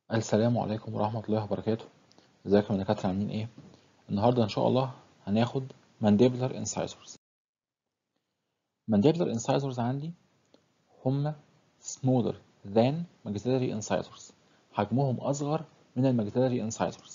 السلام عليكم ورحمة الله وبركاته ازيكم يا دكاترة عاملين ايه النهاردة ان شاء الله هناخد mandibular incisors mandibular incisors عندي هم smaller than maxillary incisors حجمهم أصغر من الماكسيلاري incisors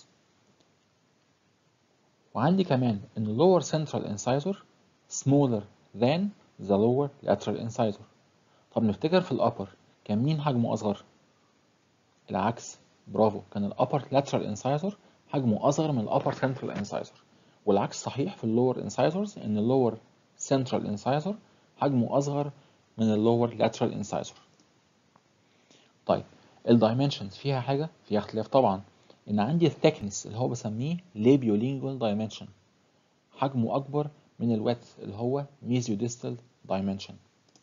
وعندي كمان ان lower central incisor smaller than the lower lateral incisor طب نفتكر في الأبر كان مين حجمه أصغر؟ العكس برافو كان الأبر lateral incisor حجمه أصغر من الأبر central incisor والعكس صحيح في اللور incisors إن اللور central incisor حجمه أصغر من اللور lateral incisor طيب الدايمنشنز فيها حاجة فيها اختلاف طبعا إن عندي الثيكنس اللي هو بسميه labiolingual dimension حجمه أكبر من الويدث اللي هو mesiodistal dimension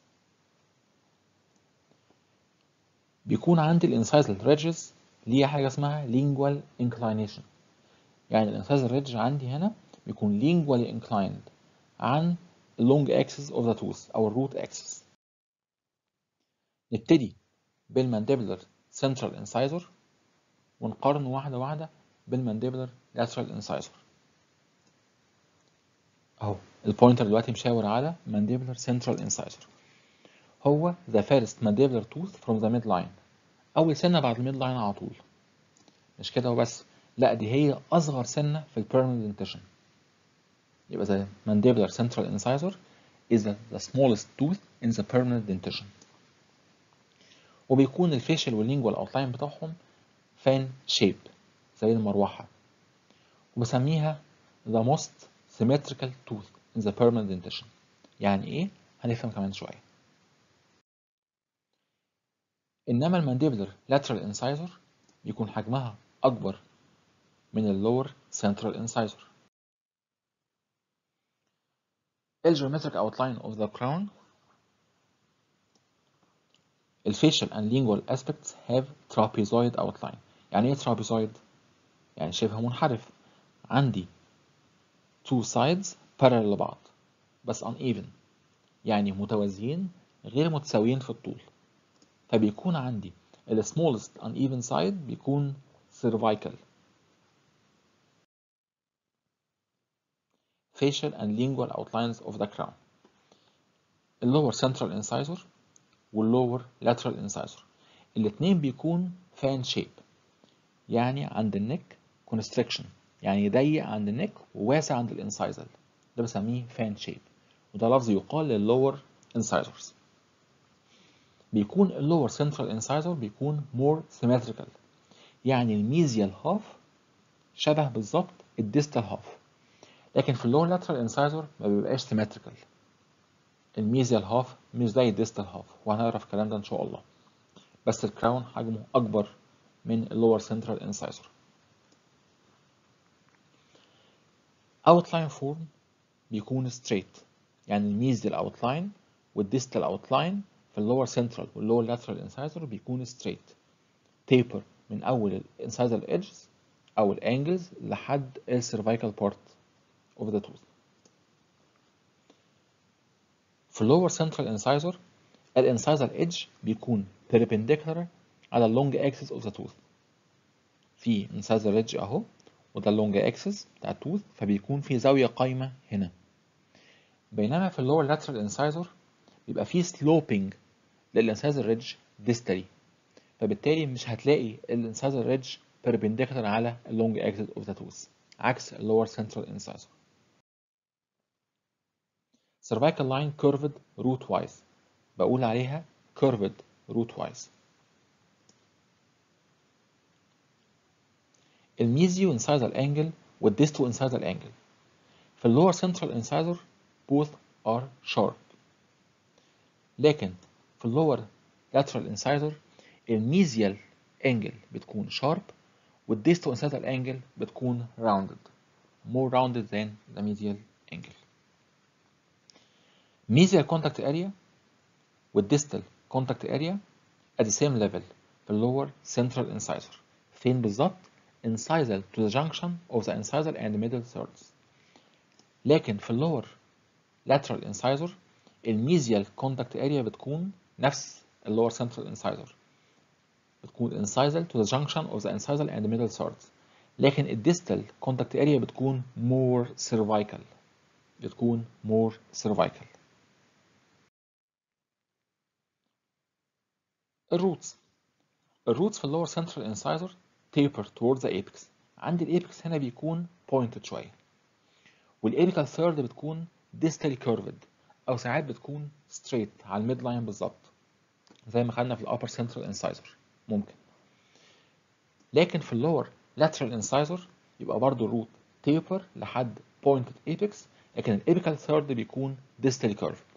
بيكون عندي الانسايزال ريدجز ليها حاجة اسمها lingual inclination يعني الانسايزال ريدج عندي هنا بيكون lingually inclined عن long axis of the tooth أو الروت axis نبتدي بالمانديبولار central incisor ونقارن واحدة واحدة بالمانديبولار lateral incisor أهو البوينتر دلوقتي مشاور على mandibular central incisor هو the first mandibular tooth from the midline أول سنة بعد الميد لاين على طول مش كده وبس لا دي هي أصغر سنة في البيرمننت dentition يبقى the mandibular central incisor is the, the smallest tooth in the permanent dentition وبيكون الفيشل واللينجوال اوتلاين بتاعهم فان شيب زي المروحة وبسميها the most symmetrical tooth in the permanent dentition يعني ايه هنفهم كمان شوية انما المانديبولر lateral incisor بيكون حجمها اكبر من اللور central incisor الجيومتريك outline of the crown الفيشل and lingual aspects have trapezoid outline يعني ايه trapezoid يعني شبه منحرف عندي two sides parallel لبعض بس uneven يعني متوازيين غير متساويين في الطول فبيكون عندي ال smallest uneven side بيكون cervical facial and lingual outlines of the crown ال lower central incisor وال lower lateral incisor الاتنين بيكون fan shape يعني عند النك constriction يعني ضيق عند النك وواسع عند الانسايزل ده بسميه fan shape وده لفظ يقال لل lower incisors بيكون اللور سنترال انسايزر بيكون مور سيمتريكال يعني الميزيال هاف شبه بالظبط الديستال هاف لكن في اللور لاترال انسايزر ما بيبقاش سيمتريكال الميزيال هاف مش زي الديستال هاف وهنعرف الكلام ده ان شاء الله بس الكراون حجمه اكبر من اللور سنترال انسايزر اوتلاين فورم بيكون ستريت يعني الميزيال اوتلاين والديستال اوتلاين في اللور سنترال واللور لاترال انسايزر بيكون ستريت تيبر من اول الانسايزر ايدجز او الانجلز لحد السيرفايكال بارت اوف ذا توث في اللور سنترال انسايزر الانسايزر ايدج بيكون perpendicular على اللونج اكسس اوف ذا توث في انسايزر ايدج اهو وده اللونج اكسس بتاع التوث فبيكون في زاويه قايمه هنا بينما في اللور لاترال انسايزر بيبقى فيه sloping للانسايزر ريدج ديستالي فبالتالي مش هتلاقي الانسايزر ريدج perpendicular على اللونج اكسس اوف ذا توث عكس اللور سنترال انسايزر cervical line curved root wise بقول عليها curved root wise الميزيو انسايزر انجل والديستو انسايزر انجل في اللور سنترال انسايزر both are sharp لكن في اللور lateral incisor الميزيال انجل بتكون شارب والديستو انسايزر انجل بتكون rounded more rounded than the medial angle mesial contact area والديستال contact area at the same level في اللور central incisor فين بالظبط incisal to the junction of the incisor and middle thirds لكن في اللور lateral incisor الميزيال contact area بتكون نفس اللور central incisor بتكون incisal to the junction of the incisal and middle thirds لكن الديستال contact area بتكون more cervical بتكون more cervical الروتس الروتس في اللور سنترال انسايزر taper towards the apex عندي الابيكس هنا بيكون pointed شويه والابيكال ثيرد بتكون distally curved او ساعات بتكون straight على الميد لاين بالظبط زي ما خدنا في الابر سنترال انسايزر ممكن لكن في اللور lateral incisor يبقى برضو الروت taper لحد pointed apex لكن الابيكال ثيرد بيكون distally curved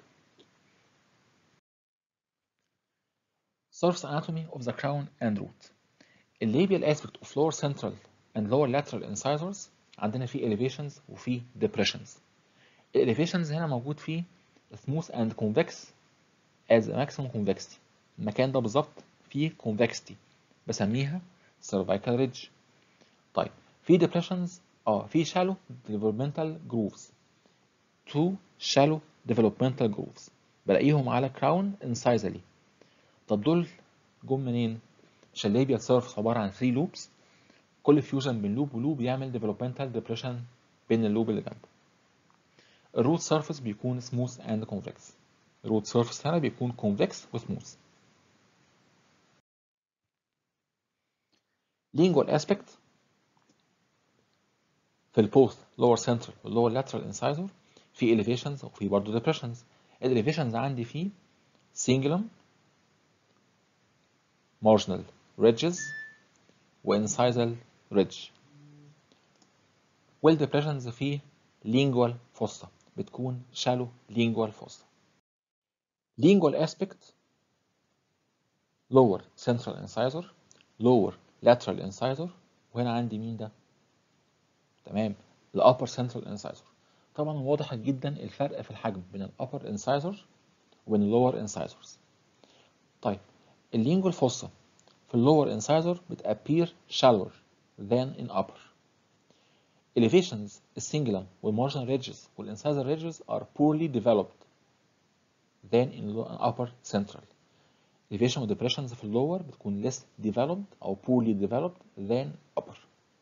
surface anatomy of the crown and root الليبيال aspect of lower central and lower lateral incisors عندنا فيه elevations وفيه depressions elevations هنا موجود فيه smooth and convex as a maximum convexity المكان ده بالظبط فيه convexity بسميها cervical ridge طيب في depressions اه في shallow developmental grooves two shallow developmental grooves بلاقيهم على crown incisally طب دول جم منين؟ عشان الليبيال سيرفس عبارة عن 3 لوبس كل فيوجن بين لوب ولوب يعمل ديفلوبمنتال ديبريشن بين اللوب اللي جنبه الروت سيرفيس بيكون سموث اند كونفكس الروت سيرفيس هنا بيكون كونفكس وسموث lingual aspect في البوث lower central والlower lateral incisor في elevations وفي برضه depressions الelevations عندي فيه cingulum marginal ridges وincisal ridge والdepressions في lingual fossa بتكون shallow lingual fossa lingual aspect lower central incisor lower lateral incisor وهنا عندي مين ده تمام ال upper central incisor طبعا واضح جدا الفرق في الحجم بين ال upper incisor وبين ال lower incisors طيب اللينجوال فوسا في اللور incisor بتappear shallower than in upper elevations السنجلم والmarginal ridges والincisor ridges are poorly developed than in upper central elevation و depressions في اللور بتكون less developed أو poorly developed than upper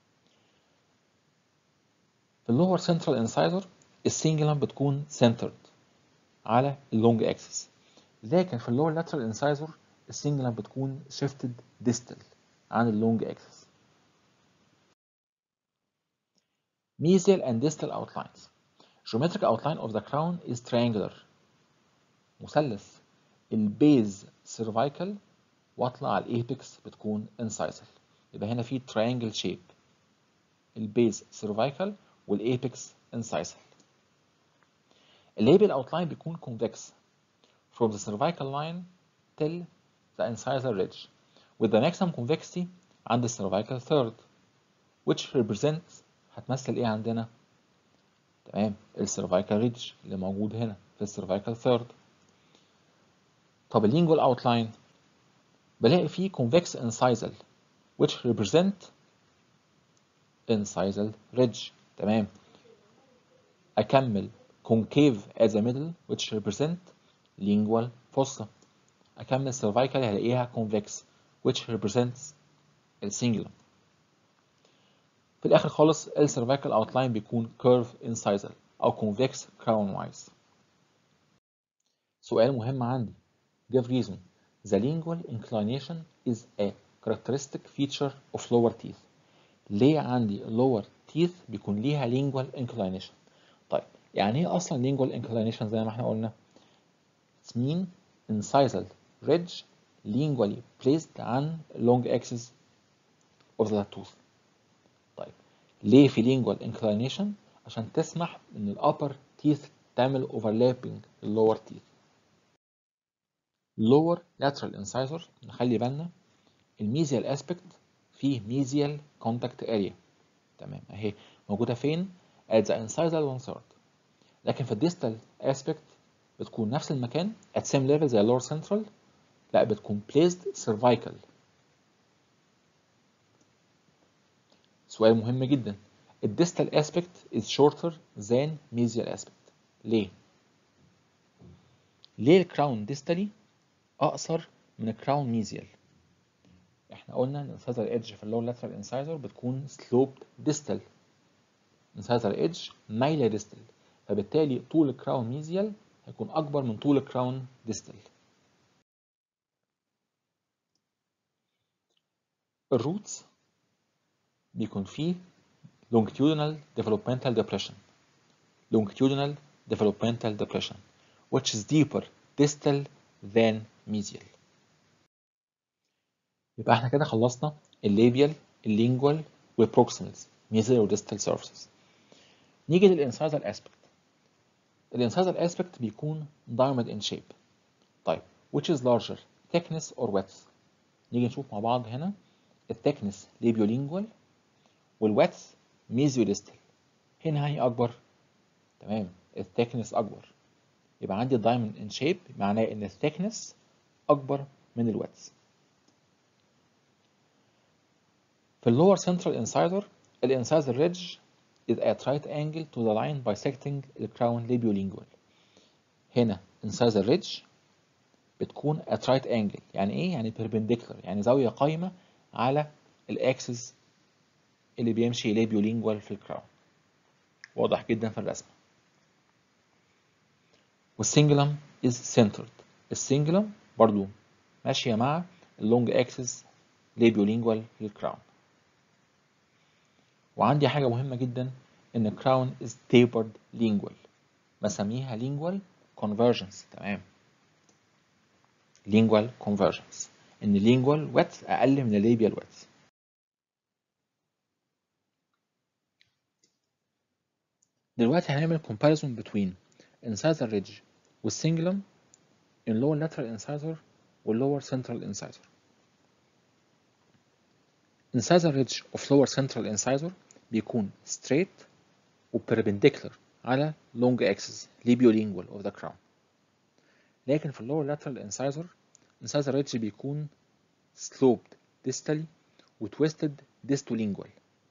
في اللور central incisor السنجلم بتكون centered على اللونج axis لكن في اللور lateral incisor السنجلم بتكون shifted distal عن اللونج axis mesial and distal outlines geometric outline of the crown is triangular مثلث البيز cervical واطلع على الايبكس بتكون incisal يبقى هنا في triangle shape البيز cervical والايبكس incisal الليبل outline بيكون convex from the cervical line till the incisal ridge with the maximum convexity عند cervical third which represents هتمثل ايه عندنا تمام السيرفايكال ريدج اللي موجود هنا في السيرفايكال ثيرد طب اللينجوال اوتلاين بلاقي فيه convex incisal which represent incisal ridge تمام اكمل concave as a middle which represent lingual fossa اكمل cervical هلاقيها convex which represents السنجلم في الاخر خالص السيرفايكال اوتلاين بيكون curve incisal او convex crown wise سؤال مهم عندي give reason the lingual inclination is a characteristic feature of lower teeth ليه عندي lower teeth بيكون ليها lingual inclination طيب يعني ايه اصلا lingual inclination زي ما احنا قلنا it mean incisal ridge lingually placed عن long axis of the tooth طيب ليه في lingual inclination عشان تسمح ان ال upper teeth تعمل overlapping ال lower teeth lower lateral incisor نخلي بالنا الميزيال aspect فيه mesial contact area تمام اهي موجودة فين at the incisal one third لكن في الديستال aspect بتكون نفس المكان at same level زي lower central لا بتكون placed cervical سؤال مهم جدا الديستال aspect is shorter than mesial aspect ليه؟ ليه الكراون ديستالي أقصر من الكراون ميزيال؟ احنا احنا قلنا ان incisor edge في اللور lateral incisor بتكون sloped distal incisor edge مايلة distal فبالتالي طول الكراون ميزيال هيكون أكبر من طول الكراون distal الروتس بيكون فيه longitudinal developmental depression longitudinal developmental depression which is deeper distal than medial يبقى احنا كده خلصنا الليبيال اللينجوال والبروكسيمالز ميزل وديستال سيرفيسز نيجي للانسايزال اسبكت الانسايزال اسبكت بيكون diamond in shape طيب which is larger thickness or width نيجي نشوف مع بعض هنا الثيكنس ليبيولينجوال والويدث ميزيوديستال هنا هي اكبر تمام الثيكنس اكبر يبقى عندي diamond in shape معناه ان الثيكنس اكبر من الويدث في اللور central incisor الانسايزر ريدج is at right angle to the line bisecting the crown labiolingual هنا incisor ridge بتكون at right angle يعني ايه يعني perpendicular يعني زاوية قايمة على الاكسس اللي بيمشي labiolingual في الكراون واضح جدا في الرسمة والسنجلم is centered السنجلم برضو ماشية مع اللونج اكسس labiolingual في الكراون وعندي حاجة مهمة جدا إن crown is tapered lingual بسميها lingual convergence تمام lingual convergence إن lingual width أقل من labial width دلوقتي هنعمل comparison between incisor ridge والsingulum in lower lateral incisor والlower central incisor incisor ridge of lower central incisor بيكون straight و perpendicular على long axis labiolingual of the crown لكن في lower lateral incisor incisor ridge بيكون sloped distally و twisted distolingual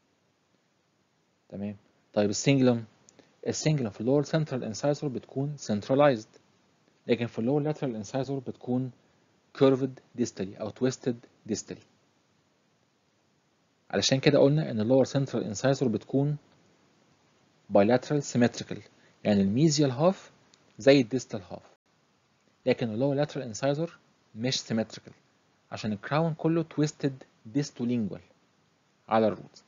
تمام طيب السنجلم السنجلم في lower central incisor بتكون centralized لكن في lower lateral incisor بتكون curved distally أو twisted distally علشان كده قلنا ان اللور سنترال انسايزور بتكون bilateral symmetrical يعني الميزيال هاف زي الديستال هاف لكن اللور لاترال انسايزور مش symmetrical عشان الكراون كله twisted distolingual على الروت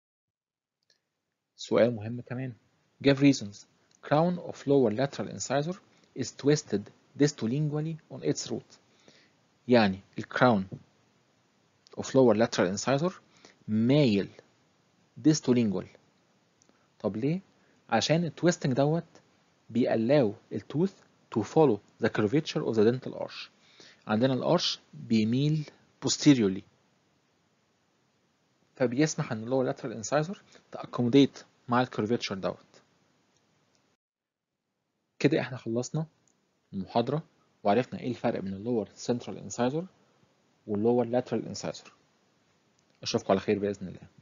سؤال مهم كمان give reasons crown of lower lateral incisor is twisted distolingually on its root يعني الكراون of lower lateral incisor مايل ديستولينجوال طب ليه؟ عشان التويستنج دوت بيألاو التوث to follow the curvature of the dental arch عندنا الارش بيميل posteriorly فبيسمح ان اللور lateral incisor تأكوموديت مع الكيرفيتشر دوت كده احنا خلصنا المحاضرة وعرفنا ايه الفرق بين اللور central incisor واللور lateral incisor اشوفكم على خير باذن الله